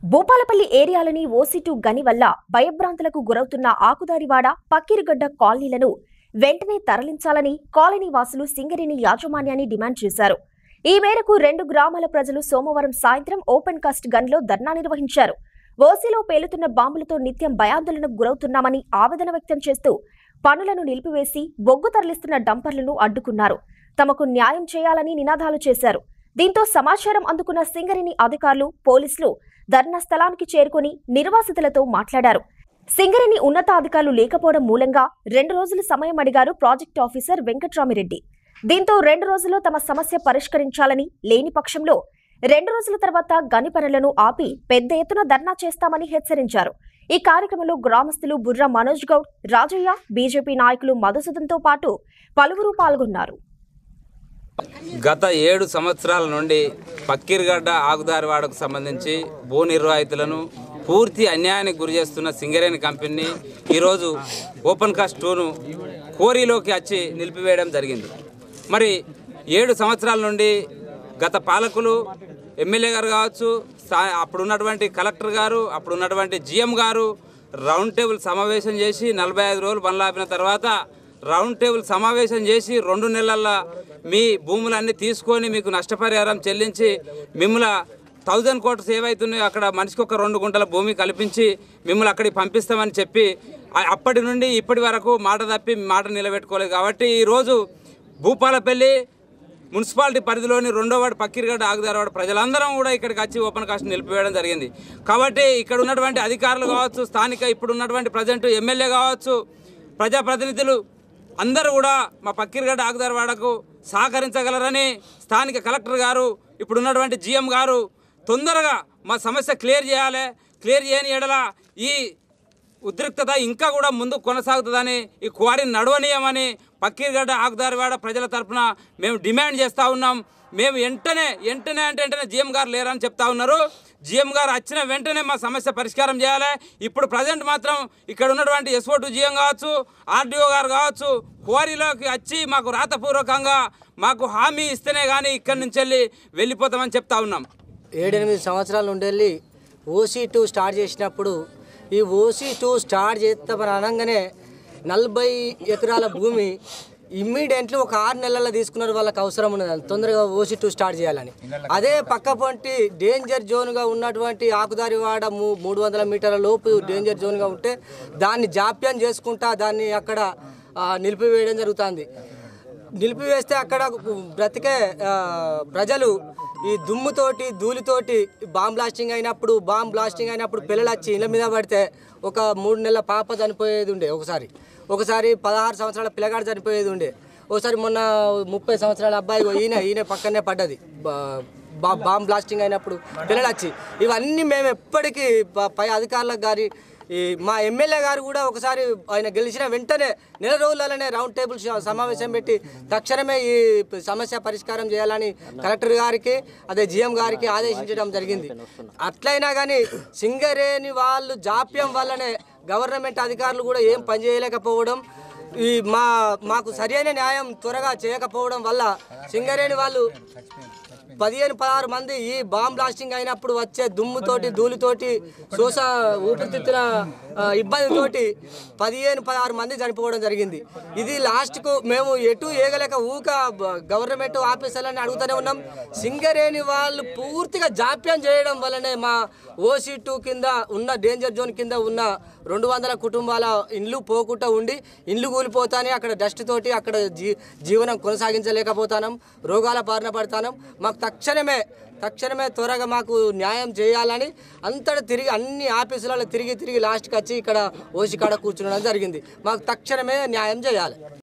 భూపాలపల్లి ఏరియాలోని ఓసిటు గని వల్ల భయభ్రాంతులకు గురవుతున్న ఆకుదారివాడ పక్కిరిగడ్డ కాలనీలను వెంటనే తరలించాలని కాలనీ వాసులు సింగరేణి యాజమాన్యాన్ని డిమాండ్ చేశారు ఈ మేరకు రెండు గ్రామాల ప్రజలు సోమవారం సాయంత్రం ఓపెన్ కాస్ట్ గన్లో ధర్నా నిర్వహించారు ఓసీలో పేలుతున్న బాంబులతో నిత్యం భయాందోళనకు గురవుతున్నామని ఆవేదన వ్యక్తం చేస్తూ పనులను నిలిపివేసి బొగ్గు తరలిస్తున్న డంపర్లను అడ్డుకున్నారు తమకు న్యాయం చేయాలని నినాదాలు చేశారు దీంతో సమాచారం అందుకున్న సింగరేణి అధికారులు పోలీసులు ధర్నా స్థలానికి చేరుకుని నిర్వాసితులతో మాట్లాడారు సింగరేణి ఉన్నతాధికారులు లేకపోవడం మూలంగా రెండు రోజులు సమయం అడిగారు ప్రాజెక్ట్ ఆఫీసర్ వెంకట్రామిరెడ్డి దీంతో రెండు రోజుల్లో తమ సమస్య పరిష్కరించాలని లేని పక్షంలో రెండు రోజుల తర్వాత గని పనులను ఆపి పెద్ద ఎత్తున ధర్నా చేస్తామని హెచ్చరించారు ఈ కార్యక్రమంలో గ్రామస్తులు బుర్ర మనోజ్ గౌడ్ రాజయ్య బీజేపీ నాయకులు మధుసూదన్తో పాటు పలువురు పాల్గొన్నారు గత ఏడు సంవత్సరాల నుండి పక్కీర్గడ్డ ఆకుదారివాడకు సంబంధించి భూ నిర్వాహితులను పూర్తి అన్యాయానికి గురి చేస్తున్న సింగరేణి కంపెనీని ఈరోజు ఓపెన్ కాస్ట్ టూను కోరీలోకి వచ్చి నిలిపివేయడం జరిగింది మరి ఏడు సంవత్సరాల నుండి గత పాలకులు ఎమ్మెల్యే గారు కావచ్చు సా- అప్పుడున్నటువంటి కలెక్టర్ గారు అప్పుడున్నటువంటి జిఎం గారు రౌండ్ టేబుల్ సమావేశం చేసి నలభై ఐదు రోజులు పనులాపిన తర్వాత రౌండ్ టేబుల్ సమావేశం చేసి రెండు నెలల మీ భూములన్నీ తీసుకొని మీకు నష్టపరిహారం చెల్లించి మిమ్మల్ని థౌజండ్ కోట్స్ ఏవైతున్నాయో అక్కడ మనిషికి ఒక రెండు గుంటల భూమి కల్పించి మిమ్మల్ని అక్కడికి పంపిస్తామని చెప్పి ఆ- అప్పటి నుండి ఇప్పటి వరకు మాట తప్పి మాట నిలబెట్టుకోలేదు కాబట్టి ఈరోజు భూపాలపల్లి మున్సిపాలిటీ పరిధిలోని రెండో వాడు పక్కిరిగడ్డ ఆగుదారవాడు ప్రజలందరం కూడా ఇక్కడికి వచ్చి ఓపెన్ కాస్ట్ నిలిపివేయడం జరిగింది కాబట్టి ఇక్కడ ఉన్నటువంటి అధికారులు కావచ్చు స్థానిక ఇప్పుడు ఉన్నటువంటి ప్రజెంట్ ఎమ్మెల్యే కావచ్చు ప్రజాప్రతినిధులు అందరూ కూడా మా పక్కిరిగడ్డ ఆగుదారవాడకు సహకరించగలరని స్థానిక కలెక్టర్ గారు ఇప్పుడు ఉన్నటువంటి జిఎం గారు తొందరగా మా సమస్య క్లియర్ చేయాలి క్లియర్ చేయని ఎడల ఈ ఉద్రిక్తత ఇంకా కూడా ముందు కొనసాగుతుందని ఈ క్వారీని నడవనీయమని పక్కీర్గడ్డ ఆకుదారివాడ ప్రజల తరపున మేము డిమాండ్ చేస్తూ ఉన్నాం మేము వెంటనే వెంటనే అంటే వెంటనే జిఎం గారు లేరని చెప్తా ఉన్నారు జిఎం గారు వచ్చిన వెంటనే మా సమస్య పరిష్కారం చేయాలి ఇప్పుడు ప్రజెంట్ మాత్రం ఇక్కడ ఉన్నటువంటి ఎస్ఓ టూ జిఎం కావచ్చు ఆర్డీఓ గారు కావచ్చు క్వారీలోకి వచ్చి మాకు రాతపూర్వకంగా మాకు హామీ ఇస్తేనే కానీ ఇక్కడి నుంచి వెళ్ళి వెళ్ళిపోతామని చెప్తా ఉన్నాం ఏడెనిమిది సంవత్సరాల నుండి వెళ్ళి ఓసీ టూ స్టార్ట్ చేసినప్పుడు ఈ ఓసీ టూ స్టార్ట్ చేస్తామని అనగానే నలభై ఎకరాల భూమి ఇమ్మీడియట్లీ ఒక ఆరు నెలల్లో తీసుకున్నారు వాళ్ళకి అవసరం ఉన్నది తొందరగా ఓసీ టూ స్టార్ట్ చేయాలని అదే పక్క పొంటి డేంజర్ జోన్గా ఉన్నటువంటి ఆకుదారివాడ మూ మూడు వందల మీటర్ల లోపు డేంజర్ జోన్గా ఉంటే దాన్ని జాప్యం చేసుకుంటా దాన్ని అక్కడ ఆ, నిలిపివేయడం జరుగుతుంది నిలిపివేస్తే అక్కడ బ్రతికే ఆ, ప్రజలు ఈ దుమ్ముతోటి ధూళితోటి బాంబ్ బ్లాస్టింగ్ అయినప్పుడు బాంబ్ బ్లాస్టింగ్ అయినప్పుడు పిల్లలు వచ్చి ఇళ్ళ మీద పడితే ఒక మూడు నెలల పాప చనిపోయేది ఉండే ఒకసారి ఒకసారి పదహారు సంవత్సరాల పిల్లగాడు చనిపోయేది ఉండే ఒకసారి మొన్న ముప్పై సంవత్సరాల అబ్బాయి ఇగో ఈయన ఈయన పక్కనే పడ్డది బా- బా- బాంబ్ బ్లాస్టింగ్ అయినప్పుడు పిల్లలు వచ్చి ఇవన్నీ మేము ఎప్పటికీ ప- పై అధికారులకు కానీ ఈ మా ఎమ్మెల్యే గారు కూడా ఒకసారి ఆయన గెలిచిన వెంటనే నెల రోజులలోనే రౌండ్ టేబుల్ స- సమావేశం పెట్టి తక్షణమే ఈ ప- సమస్య పరిష్కారం చేయాలని కలెక్టర్ గారికి అదే జిఎం గారికి ఆదేశించడం జరిగింది అట్లయినా కానీ సింగరేణి వాళ్ళు జాప్యం వల్లనే గవర్నమెంట్ అధికారులు కూడా ఏం పని చేయలేకపోవడం ఈ మా మాకు సరైన న్యాయం త్వరగా చేయకపోవడం వల్ల సింగరేణి వాళ్ళు పదిహేను పదహారు మంది ఈ బాంబ్ బ్లాస్టింగ్ అయినప్పుడు వచ్చే దుమ్ముతోటి ధూళితోటి శ్వాస ఊపిరితిత్తుల ఆ, ఇబ్బందితోటి పదిహేను పదహారు మంది చనిపోవడం జరిగింది ఇది లాస్ట్కు మేము ఎటు ఏగలేక ఊక బ- గవర్నమెంట్ ఆఫీసర్లని అడుగుతూనే ఉన్నాం సింగరేణి వాళ్ళు పూర్తిగా జాప్యం చేయడం వల్లనే మా ఓసీ టూ కింద ఉన్న డేంజర్ జోన్ కింద ఉన్న రెండు వందల కుటుంబాల ఇండ్లు పోకుండా ఉండి ఇండ్లు కూలిపోతానే అక్కడ డస్ట్ తోటి అక్కడ జీ జీవనం కొనసాగించలేకపోతాం రోగాల బారిన పడతాం మాకు తక్షణమే తక్షణమే త్వరగా మాకు న్యాయం చేయాలని అంతటా తిరిగి అన్ని ఆఫీసులలో తిరిగి తిరిగి లాస్ట్కి వచ్చి ఇక్కడ ఓసి కాడ కూర్చునడం జరిగింది మాకు తక్షణమే న్యాయం చేయాలి